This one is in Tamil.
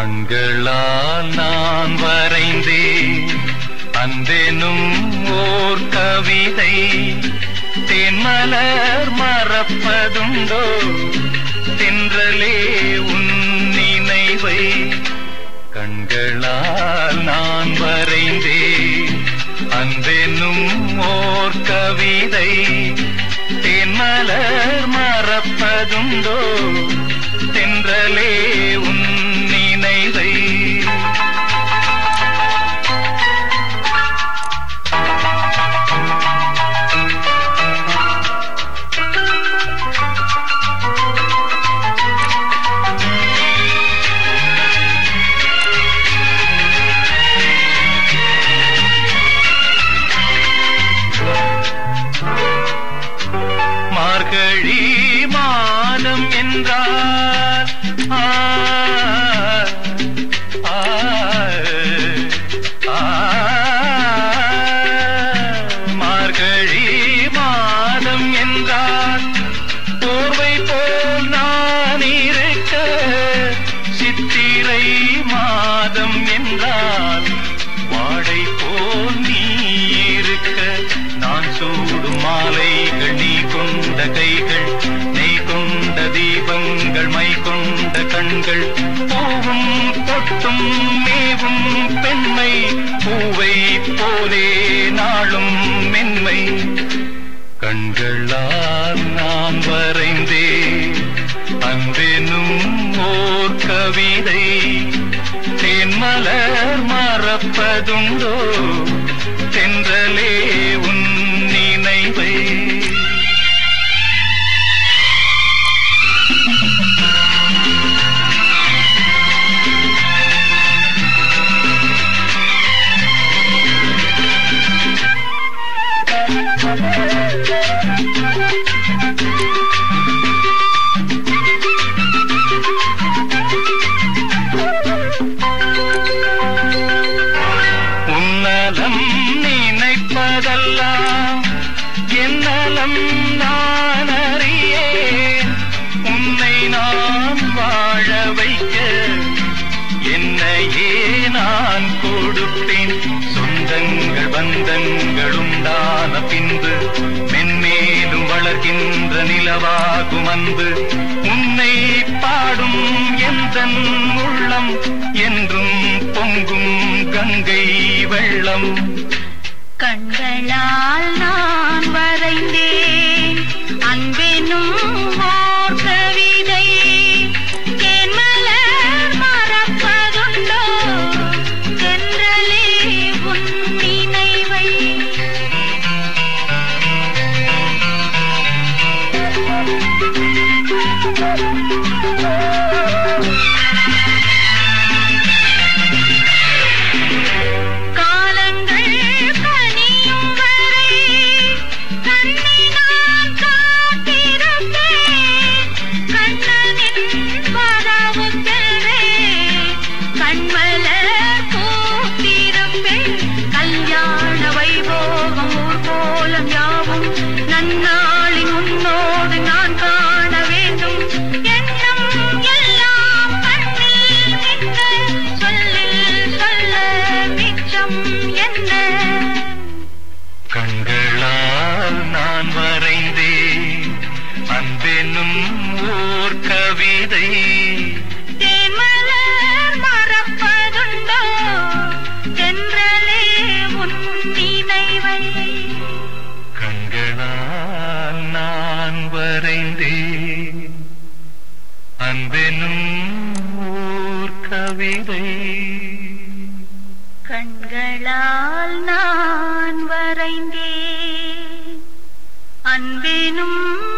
கண்களால் நான் வரைந்தேன் அன்பெனும் ஓர் கவிதை தென்மலர் மறப்பதுண்டோ தென்றலே உன் நினைவை கண்களால் நான் வரைந்தேன் அன்பெனும் ஓர் கவிதை தென்மலர் மறப்பதுண்டோ தென்றலே உன் நினைவை மார்கழி மாதம் என்றால் ஆ, ஆ, ஆ, மார்கழி மாதம் என்றால் போர்வை போல் நான் இருக்க சித்திரை மாதம் என்றால் வாடை போல் நீ இருக்க நான் சூடும் மாலைகள் நீ கொண்ட கைகள் நீ கொண்ட தீபங்கள் மை கொண்ட கண்கள் பூவும் பொட்டும் மேவும் பெண்மை பூவை போலே நாளும் மென்மை கண்களால் நான் வரைந்தேன் அன்பெனும் ஓர் கவிதை தேன்மலர் மறப்பதுண்டோ தென்றலே உன் நினைவை உன்னலம் நினைப்பதெல்லாம் என்னலம் நான் அறியேன் உன்னை நான் வாழ வைக்க என்னையே நான் கொடுப்பேன் சொந்தங்கள் பந்தங்கள் உண்டான பின்பு மென்மேலும் வளர்கின்ற நிலவாகும் அன்பு உன்னை பாடும் எந்த உள்ளம் என்றும் பொங்கும் கங்கை வெள்ளம் கண்களால் நான் வரைந்தேன் அன்பெனும் ஓர் கவிதை தேன்மலர் மறப்பதுண்டோ தென்றலே உன் நினைவை காலங்கள் கனியும் வரை கண்ணை நான் காத்திருப்பேன் கண்ணனின் வரவுக்கென்றே கண்மலர் பூத்திருப்பேன் கல்யாண வைபோகம் ஊர் கோலம் யாவும் நன்னாளின் உன்னோடு நான் காண வேண்டும் எண்ணம் எல்லாம் கண்ணில் மிக்க சொல்லில் சொல்ல மிச்சம் என்ன கண்களால் நான் வரைந்தேன் அன்பெனும் ஓர் கவிதை தேன்மலர் மறப்பதுண்டோ தென்றலே உன் நினைவை கண்களால் நான் வரைந்தேன் அன்பெனும் ஓர் கவிதை கண்களால் நான் வரைந்தேன் அன்பெனும்